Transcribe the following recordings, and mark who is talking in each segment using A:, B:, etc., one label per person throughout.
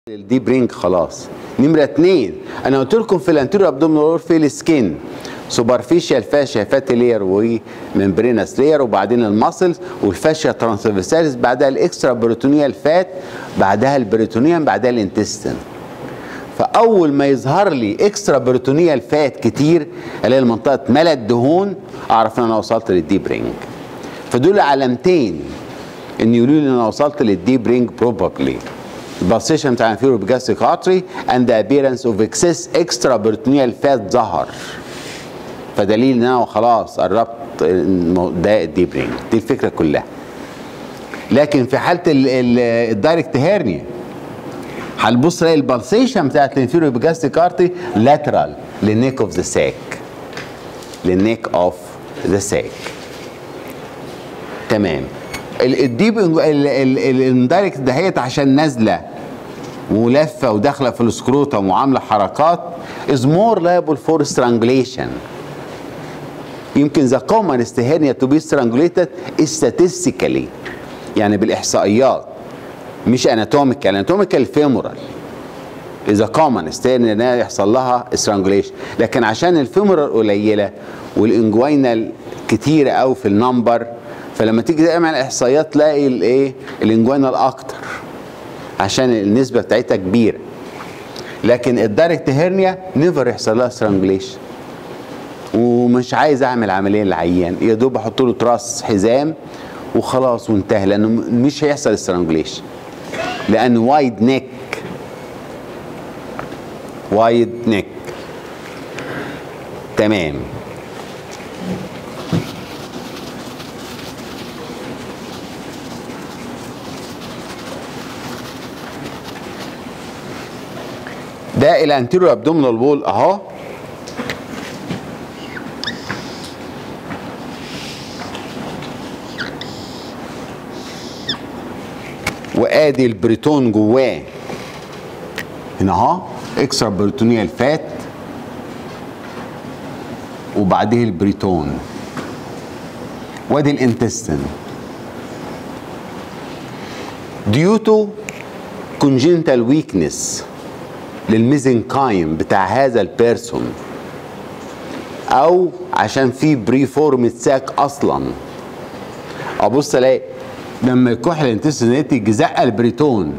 A: الديب رينج خلاص نمره اتنين انا قلت لكم في الانتيريور ابدومينال في السكين سوبرفيشال فاشيا فاتي لير وممبرينس لير وبعدين الماسلز والفاشيا ترانسفيرساليس بعدها الاكسترا بريتونيال فات بعدها البريتونيوم بعدها الانتستين فاول ما يظهر لي اكسترا بريتونيال فات كتير الاقي المنطقه اتملت دهون اعرف ان انا وصلت للديب رينج فدول علامتين ان يقولوا لي ان انا وصلت للديب رينج بروبابلي البلسيشن بتاع الانفيرو بجاستيك ارتري اند ذا ابيرنس اوف اكسس اكسترا بريتونيال فات ظهر فدليل ان انا خلاص قربت ده الديب رينج دي الفكره كلها لكن في حاله الدايركت هيرنيا هنبص تلاقي البلسيشن بتاعت الانفيرو بجاستيك ارتري لاترال للنيك اوف ذا ساك للنيك اوف ذا ساك تمام الديب الاندايركت دهيت عشان نازله ولفه وداخله في السكروتم وعامله حركات is more liable for strangulation يمكن the commonest hernia to be strangulated statistically يعني بالاحصائيات مش اناتوميكال اناتوميكال فيمورال اذا commonest ان يحصل لها strangulation لكن عشان الفيمورال قليله والانجوينال كتيره قوي في النمبر فلما تيجي تعمل احصائيات تلاقي الايه الانجوينال اكتر عشان النسبه بتاعتها كبيره لكن الدايركت هيرنيا نيفر يحصل لها سترانجليشن ومش عايز اعمل عمليه للعيان يا دوب احط له تراس حزام وخلاص وانتهى لانه مش هيحصل سترانجليشن لان وايد نيك وايد نيك تمام ده الانتيريور ابدومينال وول اهو وادي البريتون جواه هنا اهو اكسترا بريتونيال فات وبعديه البريتون وادي الانتستين ديوتو كونجنتال ويكنس للميزنكايم بتاع هذا البيرسون او عشان في بري فورمت ساك اصلا ابص الاقي لما يكح الانتستينيتي زق البريتون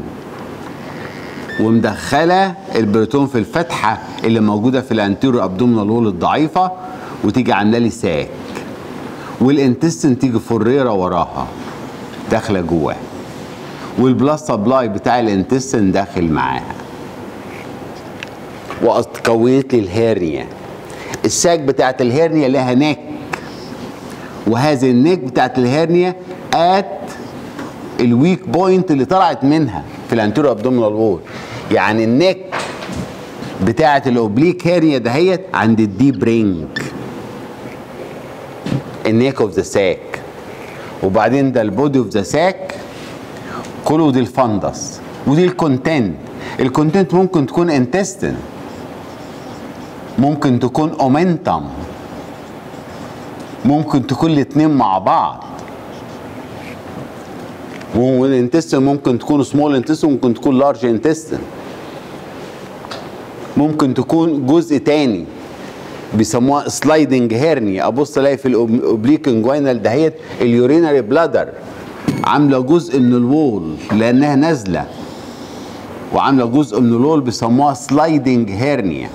A: ومدخله البريتون في الفتحه اللي موجوده في الانتيرو ابدومينال وول الضعيفه وتيجي عامله لي ساك والانتستين تيجي فريره وراها داخله جواه والبلاد سبلاي بتاع الانتستين داخل معاها وكونت لي الهيرنيا الساك بتاعت الهيرنيا لها نيك وهذه النيك بتاعت الهيرنيا ات الويك بوينت اللي طلعت منها في الانتيرو ابدومينال وول يعني النيك بتاعت الاوبليك هيرنيا دهيت عند الديب رينج النيك اوف ذا ساك وبعدين ده البودي اوف ذا ساك كله دي الفندس ودي الكونتنت الكونتنت ممكن تكون انتستين ممكن تكون اومنتم ممكن تكون الاتنين مع بعض والانتستين ممكن تكون سمول انتستين ممكن تكون لارج انتستين ممكن تكون جزء تاني بيسموها سلايدنج هيرني ابص الاقي في الاوبليك انجوينال دهيت اليورينري بلادر عامله جزء من الوول لانها نازله وعامله جزء من الوول بيسموها سلايدنج هيرنيا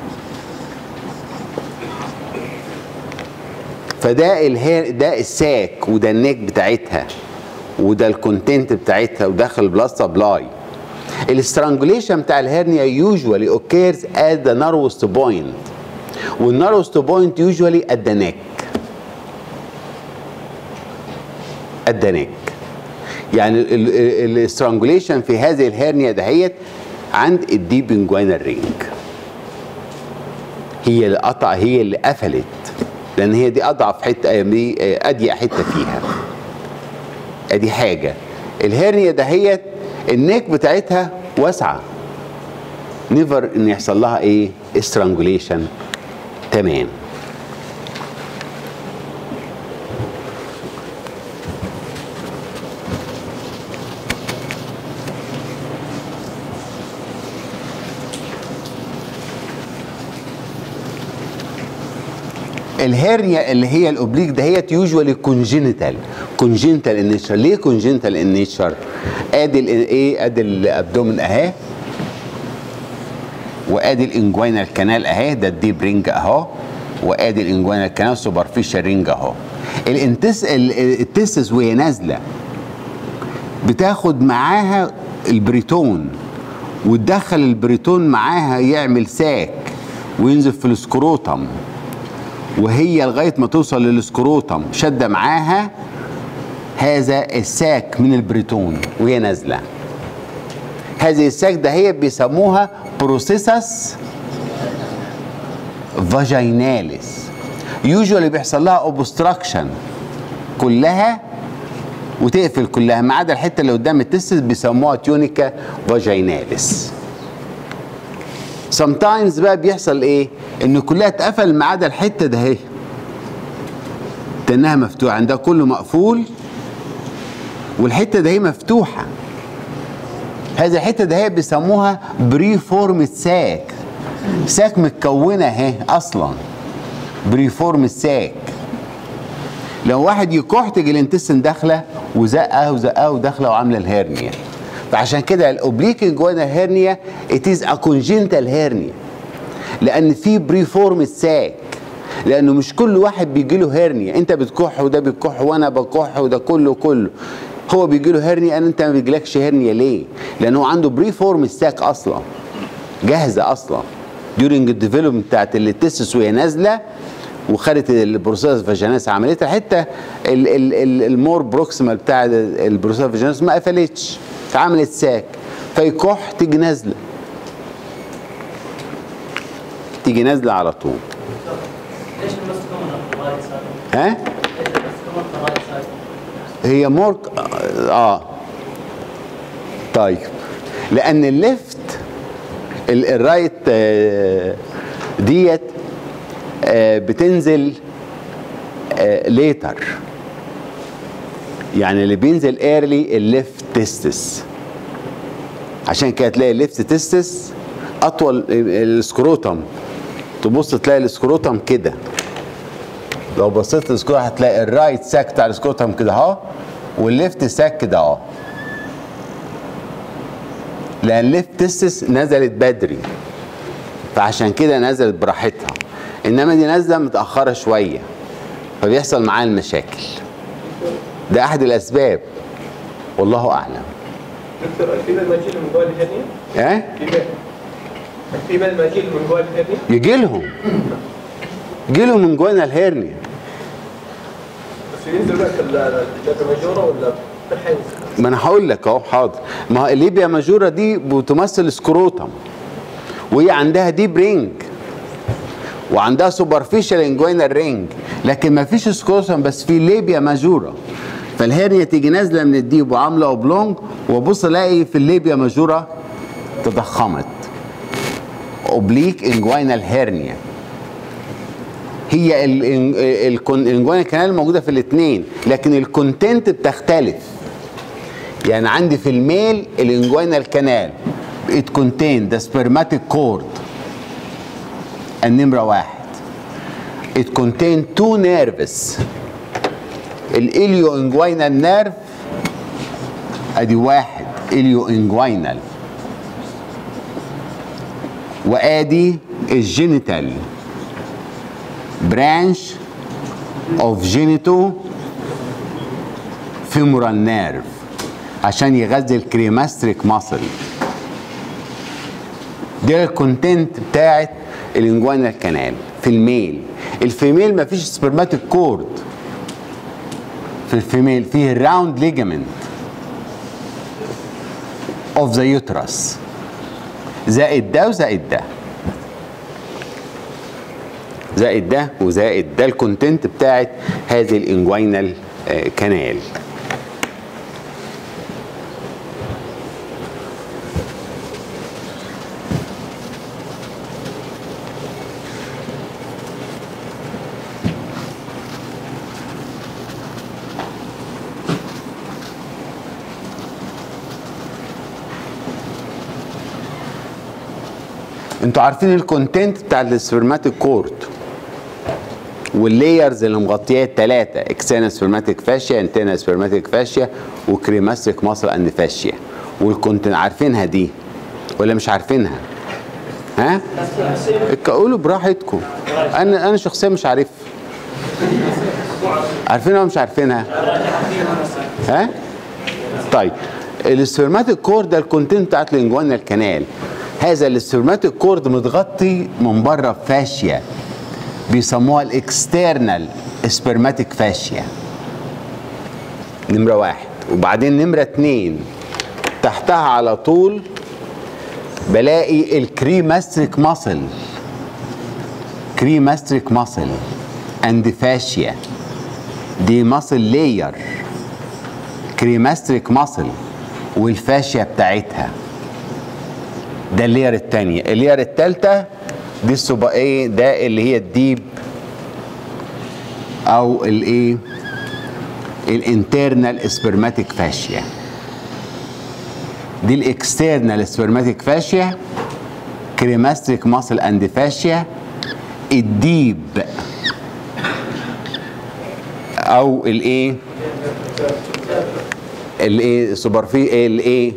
A: فده الهير ده الساك وده النيك بتاعتها وده الكونتنت بتاعتها وداخل البلاد سبلاي الاسترانجوليشن بتاع الهرنيا يوجوالي اوكيرز ات ذا ناروست بوينت والناروست بوينت يوجوالي ات ذا نيك ات ذا نيك يعني الاسترانجوليشن في هذه الهرنيا دهيت عند الديب انجوينال رينج هي اللي قطع هي اللي قفلت لان هي دي اضعف حته اضيق حته فيها ادي حاجه الهرنيا دهيت النيك بتاعتها واسعه نيفر ان يحصل لها ايه استرانجوليشن تمام الهرنيا اللي هي الاوبليك دهيت يوجوالي كونجينيتال كونجينيتال ان نيتشر ليه كونجينيتال ان نيتشر ادي الايه ادي الابدومن اهي وادي الانجوينال كانال اهي ده الديب رينج اهو وادي الانجوينال كانال سوبرفيشال رينج اهو الانتس التستس وهي نازله بتاخد معاها البريتون وتدخل البريتون معاها يعمل ساك وينزل في السكروتم وهي لغايه ما توصل للسكروتم شده معاها هذا الساك من البريتون وهي نازله هذه الساك ده هي بيسموها بروسيسس فاجيناليس يوجوالي بيحصل لها اوبستراكشن كلها وتقفل كلها ما عدا الحته اللي قدام التستس بيسموها تيونيكا فاجيناليس sometimes بقى بيحصل ايه ان كلها اتقفل ما عدا الحته ده اهي لانها مفتوحه عندها كله مقفول والحته ده هي مفتوحه هذه الحته ده هي بيسموها بري فورم ساك ساك متكونه اهي اصلا بري فورم ساك لو واحد يكح تيجي الانتستين داخله وزقه وزقه وداخله وعامله الهرنيا فعشان كده الاوبليك انجوانا هيرنيا اتيز ا كونجنتال هيرنيا لان في بري فورم ساك لانه مش كل واحد بيجي له هيرنيا انت بتكح وده بيكح وانا بكح وده كله كله هو بيجي له هيرنيا انا انت ما بيجيلكش هيرنيا ليه؟ لانه هو عنده بري فورم ساك اصلا جاهزه اصلا during الديفلوبمنت بتاعت التستس وهي نازله وخدت البروسيس فاجيناس عملتها الحته المور بروكسيمال بتاع البروسيس فاجيناس ما قفلتش فعملت ساك فيكح تيجي نازله تيجي نازله على طول
B: ليش المس كومن رايت سايد؟
A: ها
B: ليش المس كومن رايت سايد؟
A: هي مور اه طيب لان الليفت ال- الرايت آه، ديت آه، بتنزل ليتر يعني اللي بينزل ايرلي الليفت تستس عشان كده تلاقي الليفت تستس اطول السكروتم تبص تلاقي السكروتم كده لو بصيت للسكروتم هتلاقي الرايت ساك بتاع السكروتم كده اهو والليفت ساك كده اهو لان الليفت تستس نزلت بدري فعشان كده نزلت براحتها انما دي نازله متاخره شويه فبيحصل معاها المشاكل ده احد الاسباب والله اعلم
C: دكتور الفيميل ما يجي من جوال الهرنيا؟
A: ها
C: الفيميل الفيميل ما يجي من جوال الهرنيا؟
A: يجي لهم يجي لهم من جوانا الهرنيا
C: بس ينزل وقت الليبر ماجورا ولا في الحين
A: ما انا هقول لك اهو حاضر ما هو الليبيا ماجورا دي بتمثل سكروتم وهي عندها ديب رينج وعندها سوبرفيشال انجوينال رينج لكن ما فيش سكروتم بس في ليبيا ماجورا فالهرنيا تيجي نازله من الديب وعامله اوبلونج وابص الاقي في الليبيا ماجورا تضخمت اوبليك انجوينال هيرنيا هي الانجوينال كانال موجوده في الاثنين لكن الكونتنت بتختلف يعني عندي في الميل الانجوينال كانال it contain the spermatic cord النمرة واحد it contain two nerves الاليو انجوينال نيرف ادي واحد اليو انجوينال وادي الجينيتال برانش اوف جينيتو فيمورال نيرف عشان يغذي الكريماستريك ماسل ده الكونتنت بتاعت الانجوانا كانال في الميل الفيميل مفيش سبرماتيك كورد في الفيميل فيه الراوند ليجامنت اوف ذا يوترس زائد ده وزائد ده زائد ده وزائد ده الكونتنت بتاعت هذه الانجوينال كانال انتوا عارفين الكونتنت بتاع السبرماتيك كورد واللايرز اللي مغطياه الثلاثه اكسانا سبرماتيك فاشيا انتنا سبرماتيك فاشيا وكريماستيك ماسل اند فاشيا والكنت عارفينها دي ولا مش عارفينها ها قولوا براحتكم انا انا شخصيا مش عارف عارفينها ولا مش عارفينها ها طيب السبرماتيك كورد ده الكونتنت بتاعت الانجوانا الكنال هذا السبرماتيك كورد متغطي من بره بفاشيا بيسموها الاكسترنال سبرماتيك فاشيا نمرة واحد وبعدين نمرة اتنين تحتها على طول بلاقي الكريماستريك ماسل كريماستريك ماسل اند فاشيا دي ماسل لاير كريماستريك ماسل والفاشيا بتاعتها ده اللير التانية اللير التالتة دي السوبا ايه ده اللي هي الديب او الايه الانترنال سبرماتيك فاشيا دي الاكسترنال سبرماتيك فاشيا كريماستريك ماسل اند فاشيا الديب او الايه الايه سوبرفي الايه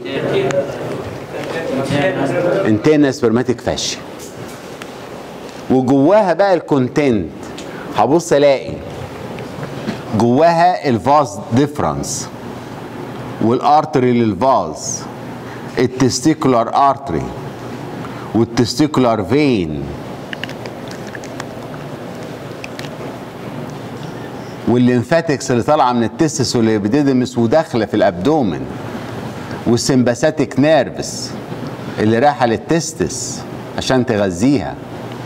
A: انتنا سبرماتيك فاشيا وجواها بقى الكونتنت هبص الاقي جواها الفاز ديفرنس والارتري للفاز التستيكولار ارتري والتستيكولار فين والليمفاتكس اللي طالعه من التستس والابيديدمس وداخله في الابدومن والسمباثيك نيرفس اللي رايحه للتستس عشان تغذيها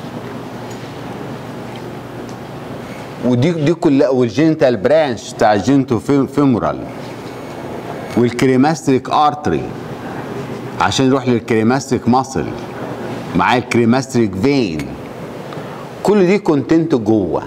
A: ودي دي كلها والجينتال برانش بتاع الجينتو فيمورال والكريماستريك ارتري عشان يروح للكريماستريك ماسل مع الكريماستريك فين كل دي كونتنت جوه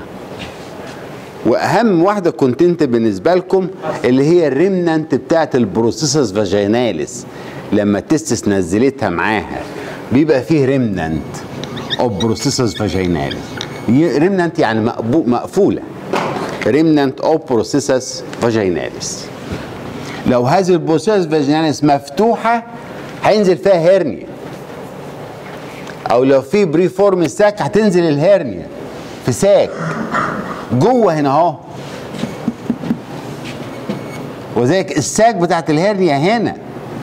A: واهم واحده كونتنت بالنسبه لكم اللي هي الريمنانت بتاعت البروسيسس فاجيناليس لما التستس نزلتها معاها بيبقى فيه ريمنانت اوف بروسيسس فاجيناليس ريمنانت يعني مقبو- مقفوله ريمنانت اوف بروسيسس فاجيناليس لو هذه البروسيسس فاجيناليس مفتوحه هينزل فيها هرنيا او لو في بري فورم ساك هتنزل الهرنيا في ساك جوه هنا اهو وذلك الساك بتاعت الهرنيا هنا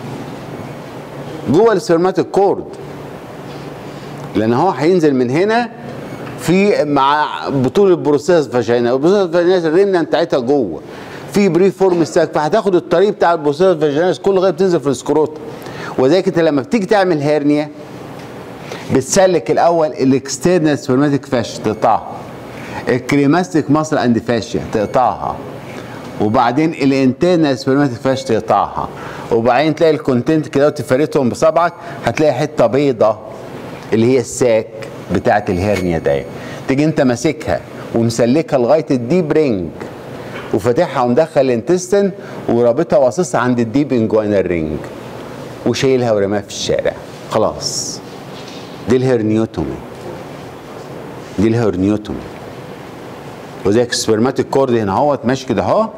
A: جوه السيرماتيك كورد لان هو هينزل من هنا في مع بطول البروسيس فاجينا البروسيس فاجينا الريمنا بتاعتها جوه في بري فورم ساك فهتاخد الطريق بتاع البروسيس فاجينا كله لغايه بتنزل في السكروت وذلك انت لما بتيجي تعمل هرنيا بتسلك الاول الاكسترنال سبرماتيك فاش تقطعها الكريماستيك ماسل اند فاشيا تقطعها وبعدين الانترنال سبرماتيك فاش تقطعها وبعدين تلاقي الكونتنت كده وتفردهم بصبعك هتلاقي حته بيضه اللي هي الساك بتاعت الهرنيا ده تيجي انت ماسكها ومسلكها لغايه الديب رينج وفاتحها ومدخل الانتستين ورابطها واصصها عند الديب انجوينال رينج وشايلها ورماها في الشارع خلاص دي الهرنيوتومي دي الهرنيوتومي وذلك السبرماتيك كورد هنا اهوت ماشي كده اهو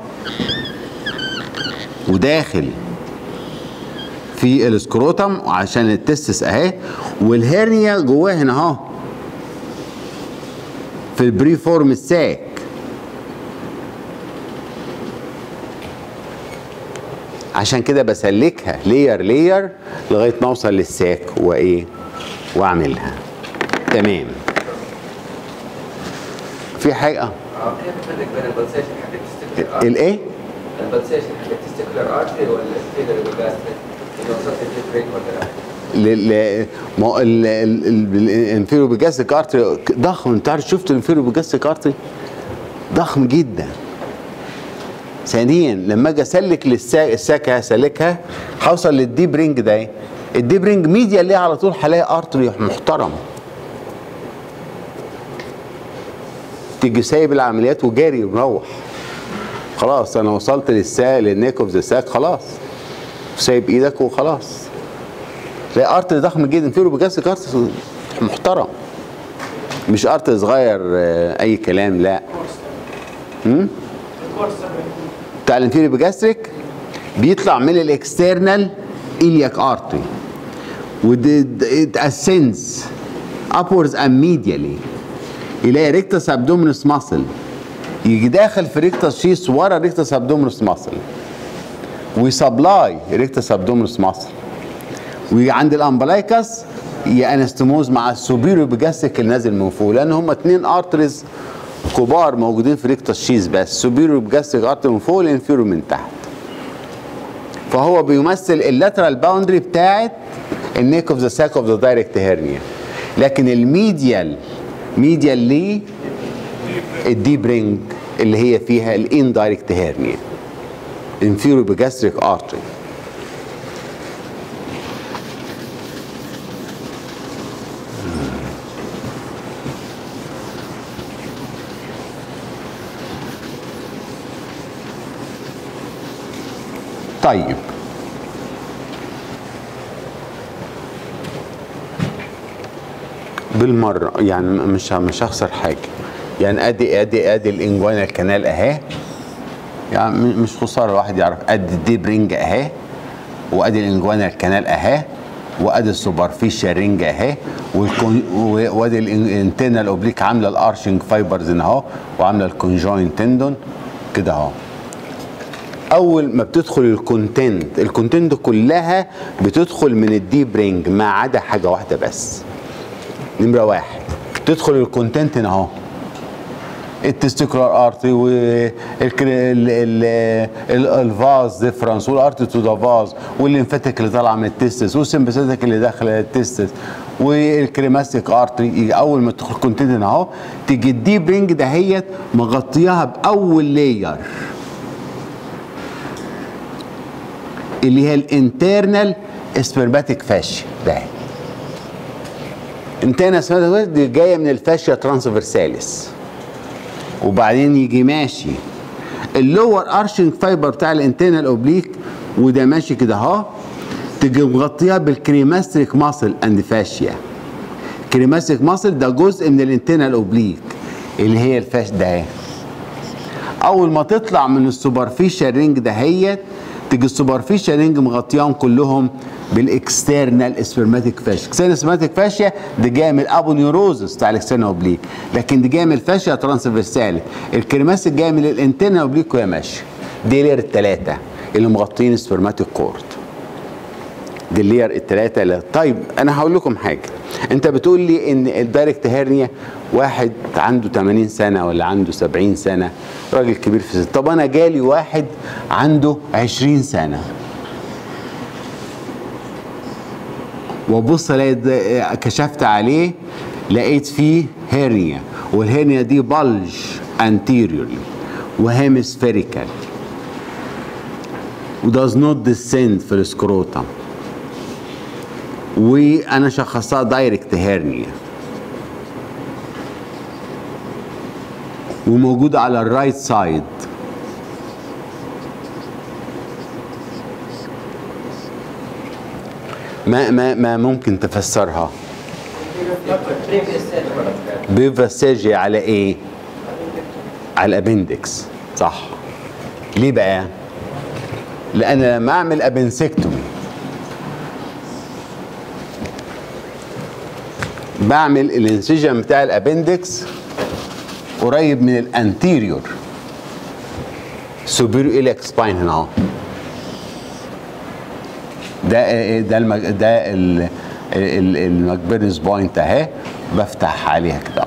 A: وداخل في السكروتم عشان التستس اهي والهرنيا جواه هنا اهو في البري فورم الساك عشان كده بسلكها لير لير لغايه ما اوصل للساك وايه واعملها تمام في حاجه
D: اه كيف تفرق بين البلسيشن حق التستيكولار
A: الايه
D: البلسيشن حق التستيكولار ارتري ولا الفيدر والجاستريك اذا وصلت الديب ولا لا؟
A: ل- ل- ما هو الانفيرو بيجاستيك ارتري ضخم انت عارف شفت الانفيرو بيجاستيك ارتري ضخم جدا ثانيا لما اجي اسلك للساك الساكه اسلكها هوصل للديب رينج ده الديب رينج ميديا اللي على طول هلاقي ارتري محترم تيجي سايب العمليات وجاري ومروح خلاص انا وصلت للساك للنيك اوف ذا ساك خلاص سايب ايدك وخلاص تلاقي ارتري ضخم جدا فيه بجاستيك ارتري محترم مش ارت صغير آه، اي كلام لا هم؟ بتاع الانفيريور بجاستريك بيطلع من الاكسترنال إلياك ارتري وده ascends upwards and medially يلاقي ريكتس ابدومينس ماسل يجي داخل في ريكتس شيس ورا ريكتس ابدومينس ماسل ويسبلاي ريكتس ابدومينس ماسل وعند الامبلايكس يانستموز مع السوبيريو بجاستيك اللي نازل من فوق لان هم اتنين ارتريز كبار موجودين في ريكتس شيز بس سوبيريو بجاستيك ارتري من فوق والانفيريو من تحت فهو بيمثل اللاترال باوندري بتاعت النيك اوف ذا ساك اوف ذا دايركت هيرنيا لكن الميديال ميديال ليه الديب رينج اللي هي فيها الاندايركت هيرنيا انفيرو بجاستريك ارتري طيب بالمره يعني مش مش هخسر حاجه يعني ادي ادي ادي الانجوانا الكنال اهي يعني م- مش خساره الواحد يعرف ادي الديب رينج اهي وادي الانجوانا الكنال اهي وادي السوبرفيشال رينج اهي والكون- و- وادي الانترنال اوبليك عامله الارشنج فايبرز هنا اهو وعامله الكونجوين تندون كده اهو اول ما بتدخل الكونتنت الكونتنت كلها بتدخل من الديب رينج ما عدا حاجه واحده بس نمره واحد تدخل الكونتنت هنا اهو التستيكولار ارتري والفاز ديفرنس والارتري تو ذا فاز والليمفاتيك اللي طالعه من التستس والسمباثيك اللي داخله التستس والكريماستيك ارتري يجي اول ما تدخل الكونتنت هنا اهو تيجي الديب رينج دهيت مغطياها باول لاير اللي هي الانترنال اسبرماتيك فاشيا ده انترنال اسبرماتيك دي جايه من الفاشيا ترانسفيرساليس وبعدين يجي ماشي اللور ارشنج فايبر بتاع الانترنال اوبليك وده ماشي كده اهو تيجي مغطيها بالكريماستريك ماسل اند فاشيا كريماستريك ماسل ده جزء من الانترنال اوبليك اللي هي الفاش ده اهي اول ما تطلع من السوبرفيشال رينج دهيت تيجي السوبرفيشال رينج مغطياهم كلهم بالاكسترنال اسبرماتيك فاشيا اكسترنال اسبرماتيك فاشيا دي جايه من الابونيوروزس بتاع الاكسترنال اوبليك لكن دي جايه من الفاشيا ترانسفيرسالي الكريماسيك جايه من الانترنال اوبليك وهي ماشيه دي لير الثلاثه اللي مغطين السبرماتيك كورد دي اللير الثلاثه اللي طيب انا هقول لكم حاجه انت بتقول لي ان الدايركت هيرنيا واحد عنده 80 سنه ولا عنده 70 سنه راجل كبير في السن طب انا جالي واحد عنده 20 سنه وابص الاقي ده- كشفت عليه لقيت فيه هيرنيا والهيرنيا دي بلج anteriorly وهيمسفيريكال وداز نوت descend في السكروتم وانا شخصتها دايركت هيرنيا وموجودة على الرايت سايد ما ما ما ممكن تفسرها بيفساجي على ايه على الابندكس صح ليه بقى لان لما اعمل ابنسكتومي بعمل الانسجن بتاع الابندكس قريب من الانتيريور سوبيريور إليك سباين هنا اهو ده ده المج... ده ال... ال- الماكبرنس بوينت اهي بفتح عليها كده اهو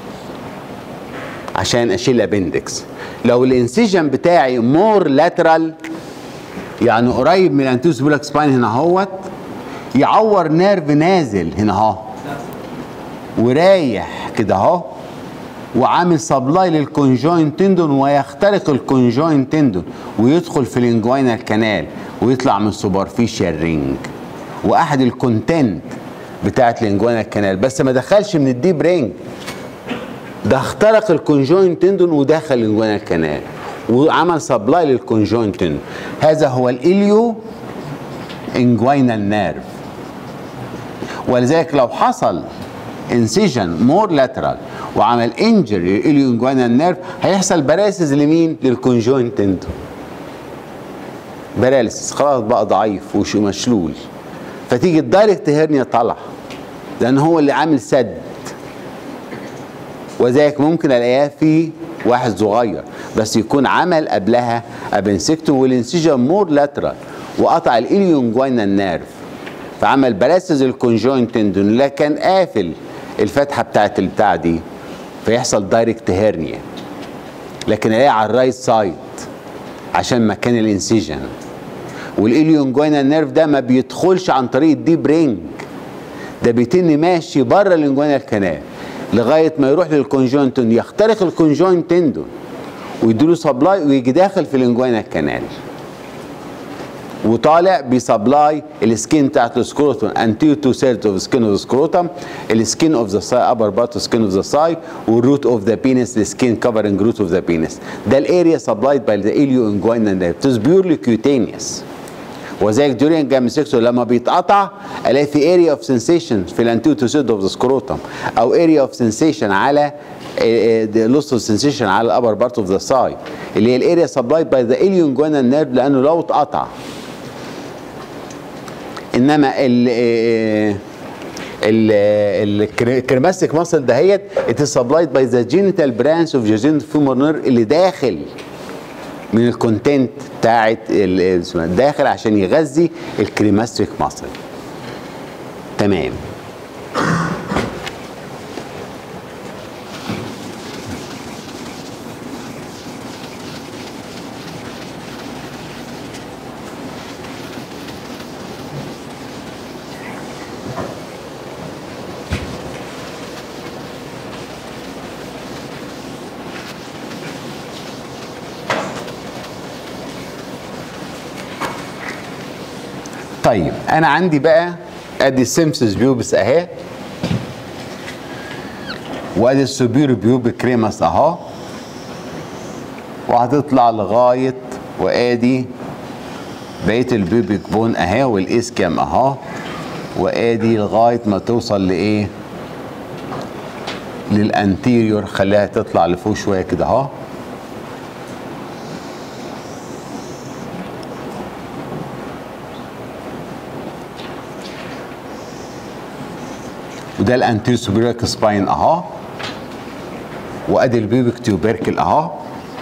A: عشان اشيل الابندكس لو الانسجن بتاعي مور لاترال يعني قريب من الانتيريور سوبيريور سباين هنا اهوت يعور نيرف نازل هنا اهو ورايح كده اهو وعامل سبلاي للكونجوين تندون ويخترق الكونجوين تندون ويدخل في الانجوينال كانال ويطلع من سوبرفيشال رينج واحد الكونتنت بتاعت الانجوينال كانال بس ما دخلش من الديب رينج ده اخترق الكونجوين تندون ودخل الانجوينال كانال وعمل سبلاي للكونجوين تندون هذا هو الاليو انجوينال نيرف ولذلك لو حصل انسيجن مور لاترال وعمل انجري للإليونجوانا نيرف هيحصل باراليسيس لمين؟ للكونجوين تندون باراليسيس خلاص بقى ضعيف وش مشلول فتيجي الدايركت هيرنيا طالعه لان هو اللي عامل سد وذلك ممكن الاقيها في واحد صغير بس يكون عمل قبلها ابنسكتوم والانسجن مور لاترال وقطع الاليونجوانا نيرف فعمل باراسيس الكونجوين تندون لا كان قافل الفتحه بتاعت البتاع دي فيحصل دايركت هيرنيا لكن الاقيها على الرايت سايد عشان مكان الانسجن والاليونجوانا نيرف ده ما بيدخلش عن طريق الديب رينج ده بيتن ماشي بره الانجوانا الكنال لغايه ما يروح للكونجوين تندون يخترق الكونجوين تندون ويديله سبلاي ويجي داخل في الانجوانا الكنال وطالع بيسبلاي السكين بتاعت السكروتوم انتيو تو سيرز اوف سكين اوف سكروتوم السكين اوف ذا ساي ابر بارت سكين اوف ذا ساي والروت اوف ذا بينس السكين كفرنج روت اوف ذا بينس ده الاريا سبلايد باي ذا اليو انجوانا نيرف اتس بيورلي كيوتينيوس وذلك دوريان جامسكسو لما بيتقطع الاقي في اريا اوف سنسيشن في الانتيو تو سيرز اوف ذا سكروتوم او اريا اوف سنسيشن على لوس اوف سنسيشن على الابر بارت اوف ذا ساي اللي هي الاريا سبلايد باي ذا اليو انجوانا نيرف لانه لو اتقطع انما ال الكرماستيك ماسل دهيت ات سبلايد باي ذا جينيتال برانش اوف جاجين فيمور نير اللي داخل من الكونتنت بتاعت ال- داخل عشان يغذي الكريماستيك ماسل تمام طيب انا عندي بقى ادي السيمسس بيوبس اهي وادي السوبير بيوب كريماس اهو وهتطلع لغايه وادي بقيه البيبك بون اهي والاسكام اهو وادي لغايه ما توصل لايه للانتيريور خليها تطلع لفوق شويه كده اهو وده الانتير سوبيريك سباين اهو وادي البيبك تيوبركل اهو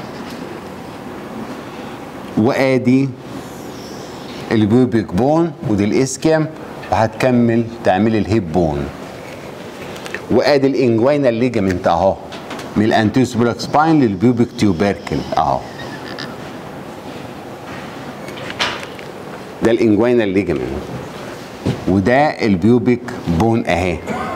A: وادي البيبك بون ودي الاسكيم وهتكمل تعمل الهيب بون وادي الانجوينا ليجامنت اهو من الانتير سوبيريك سباين للبيبك تيوبركل اهو ده الانجوينا ليجامنت وده البيوبك بون اهي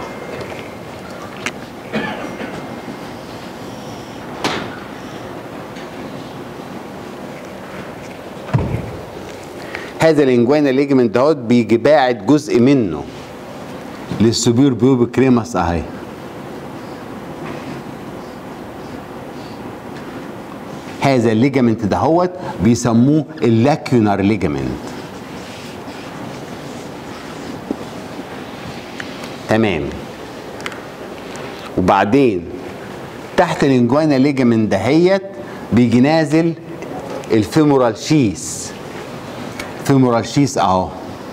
A: هذا الانجوانا ليجمنت دهوت بيجي باعت جزء منه للسوبير بيوبك كريماس اهي هذا الليجمنت دهوت بيسموه اللاكيونار ليجمنت تمام وبعدين تحت الانجوانا ليجمنت دهيت بيجي نازل الفيمورال شيس فيمورال شيس اهو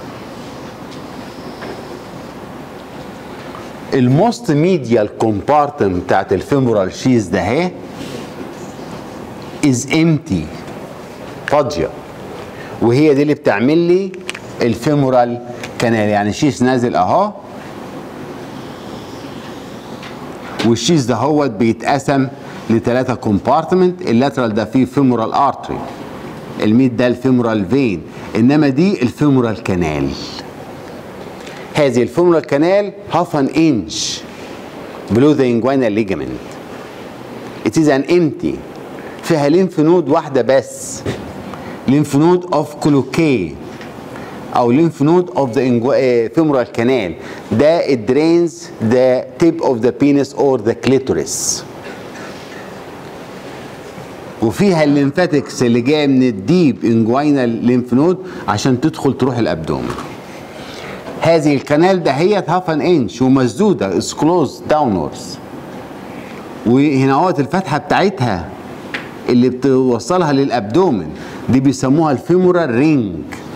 A: الموست ميديال كومبارتمنت بتاعت الفيمورال شيس ده اهي از امتي فاضيه وهي دي اللي بتعمل لي الفيمورال كانال يعني شيس نازل اهو والشيز ده هو بيتقسم لثلاثة كومبارتمنت اللاترال ده فيه فيمورال ارتري الميد ده الفيمورال فين انما دي الفيمورال كانال هذه الفيمورال كانال half an inch below the inguinal ligament it is an empty فيها لينف نود واحدة بس لينف نود اوف كلوكي او lymph node of the ingu- uh, femoral canal ده it drains the tip of the penis or the clitoris وفيها الليمفاتكس اللي جايه من الديب انجوينال ليمف نود عشان تدخل تروح الابدومن هذه الكنال دهيت هاف ان انش ومسدوده از كلوز داونورز وهنا اهوت الفتحه بتاعتها اللي بتوصلها للابدومن دي بيسموها الفيمورال رينج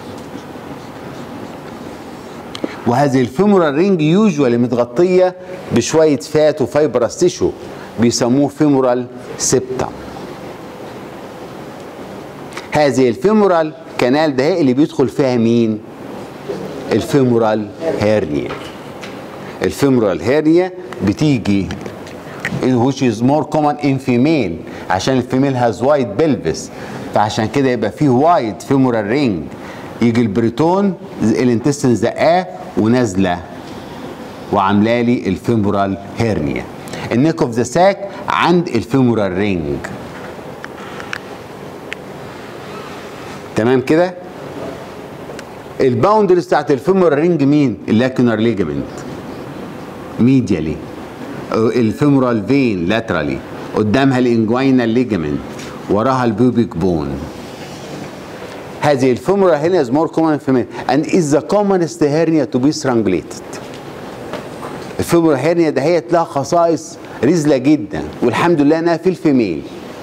A: وهذه الفيمورال رينج يوجوالي متغطيه بشويه فات وفايبرس تيشو بيسموه فيمورال سيبتم هذه الفيمورال كانال ده اللي بيدخل فيها مين الفيمورال هيرنيا الفيمورال هيرنيا بتيجي which is more common in female عشان الفيميل has wide pelvis فعشان كده يبقى فيه وايد فيمورال رينج يجي البريتون الانتستين زقاه ونازله وعامله لي الفيمورال هيرنيا النيك اوف ذا ساك عند الفيمورال رينج تمام كده الباوندرز بتاعت الفيمورال رينج مين اللاكونار ليجامنت ميديالي الفيمورال فين لاترالي قدامها الانجوينال ليجامنت وراها البيوبيك بون هذه الفيمورال hernia is more common in female and is the commonest hernia to be strangulated الفيمورال hernia دهيت لها خصائص رزلة جدا والحمد لله انها في الفيميل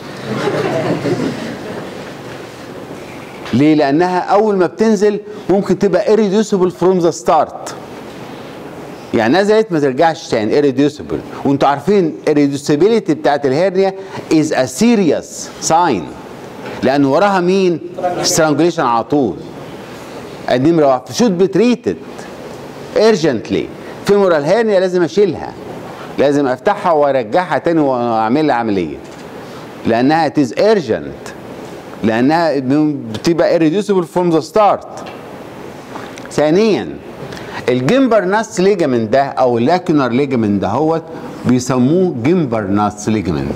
A: ليه؟ لأنها أول ما بتنزل ممكن تبقى irreducible from the start. يعني نزلت ما ترجعش تاني irreducible وانتوا عارفين irreducibility بتاعت الهرنيا is a serious sign لأن وراها مين؟ strangulation على طول. النمرة واحد should be treated urgently femoral hernia لازم أشيلها لازم أفتحها وأرجعها تاني وأعمل لها عملية لأنها it is urgent لانها بتبقى irreducible from the start ثانيا الجمبر ناس ليجامنت ده او اللاكونر ليجامنت ده هو بيسموه جمبر ناس ليجامنت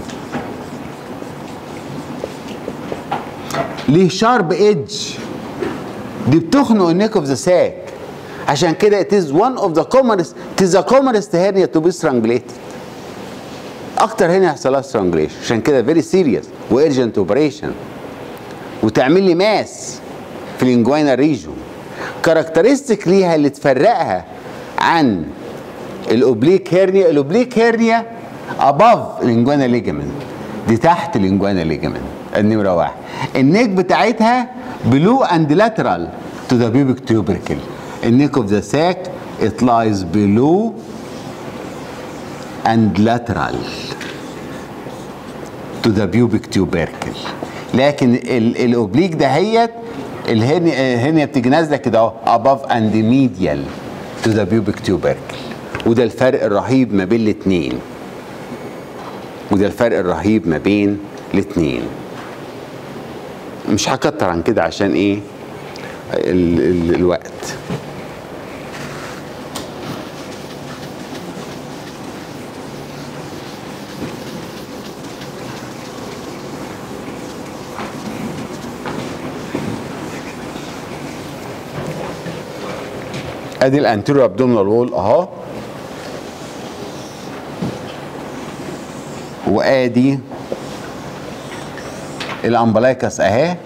A: ليه شارب ايدج دي بتخنق النيك اوف ذا ساك عشان كده it is one of the commonest it is the commonest hernia to be strangulated اكتر هنا يحصل لها strangulation عشان كده very serious وارجنت اوبريشن وتعمل لي ماس في الانجوينا ريجون كاركترستيك ليها اللي تفرقها عن الاوبليك هيرنيا الاوبليك هيرنيا اباف الانجوينا ليجامنت دي تحت الانجوينا ليجامنت النمره واحد النيك بتاعتها بلو اند لاترال تو ذا بيبك تيوبركل النيك اوف ذا ساك it lies below and lateral to the pubic tubercle لكن ال- الاوبليك دهيت الهرنيا الهرنيا بتيجي نازله كده اهو above and medial to the pubic tubercle وده الفرق الرهيب ما بين الاثنين وده الفرق الرهيب ما بين الاثنين مش هكتر عن كده عشان ايه ال ال الوقت ادي الانتيريور ابدومينال وول اهو وادي الامبلايكس اهي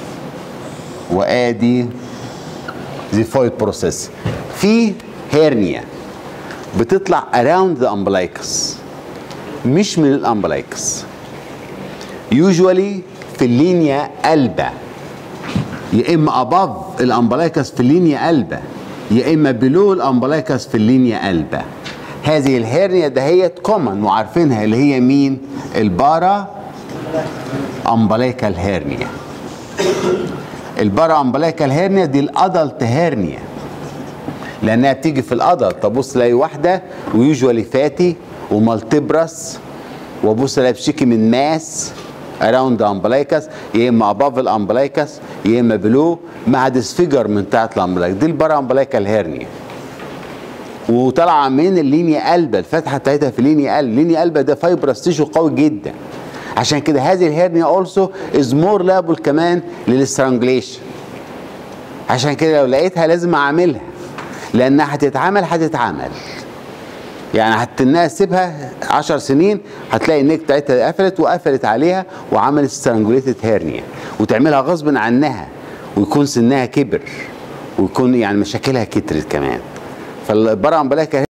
A: وادي زيفويد بروسيس في هيرنيا بتطلع اراوند ذا امبلايكس مش من الامبلايكس يوجوالي في اللينيا قلبه يا اما اباف الامبلايكس في اللينيا قلبه يا اما بلو الامبلايكس في اللينيا قلبه هذه الهرنيا دهيت كومن وعارفينها اللي هي مين البارا امبلايكال هيرنيا البارا امبلايكال هيرنيا دي الادلت هيرنيا لانها بتيجي في الادلت تبص تلاقي واحده ويوجوالي فاتي ومالتبرس وابص الاقي بشكي من ماس اراوند امبلايكس يا اما اباف الامبلايكس يا اما بلو مع ديسفيجر من تحت الامبلايكس دي البارا امبلايكال هيرنيا وطالعه من اللينيا قلبه الفتحه بتاعتها في لينيا قلب لينيا قلبه ده فايبرس تيشو قوي جدا عشان كده هذه الهيرنيا اولسو از مور لابل كمان للسترانجليشن عشان كده لو لقيتها لازم اعملها لانها هتتعمل هتتعمل يعني هتنها سيبها 10 سنين هتلاقي النيك بتاعتها قفلت وقفلت عليها وعملت سترانجوليتد هيرنيا وتعملها غصب عنها ويكون سنها كبر ويكون يعني مشاكلها كترت كمان فالبرع امبلايكا